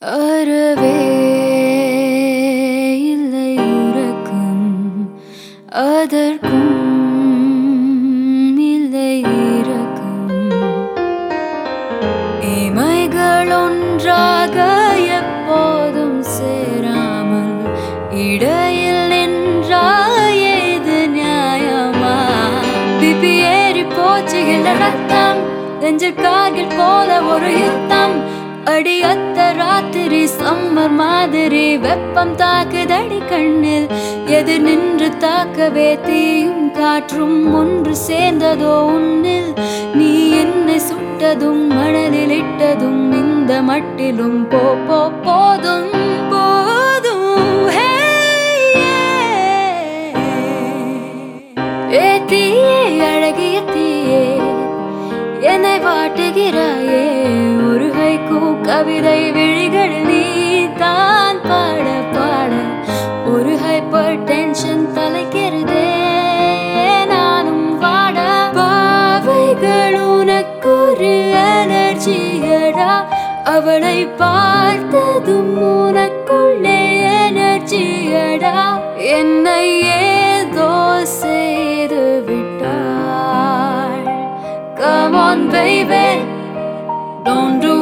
அறவே இல்லை உறக்கம் அதற்கும் இல்லை இரக்கம் இமைகள் ஒன்றாக எப்போதும் சேராமல் இடையில் நின்றாய் ஏது நியாயமா பிபி ஏறி போச்சு இல்ல ரத்தம் நெஞ்சில் கார்கில் போல ஒரு யுத்தம் அடி அத்த ராத்திரி சம்மர் மாதிரி வெப்பம் தாக்குதடி கண்ணில் எது நின்று தாக்கவே தீயும் காற்றும் ஒன்று சேர்ந்ததோ உன்னில் நீ என்னை சுட்டதும் மணலில் இட்டதும் இந்த மட்டிலும் போ போ போதும் போதும் hey, yeah. ஏ தீயே அழகிய தீயே என்னை வாட்டுகிறாயே ஒரு ஹைக்கூ கவிதை விழிகள் நீ தான் பாட பாட ஒரு ஹைப்பர் டென்ஷன் தலைக்கிறதே நானும் வாட பாவைகள் உனக்கொரு எனர்ஜியடா அவளை பார்த்ததும் உனக்குள்ளே எனர்ஜியடா என்னை ஏதோ செய்து விட்டாள் Come on baby Don't do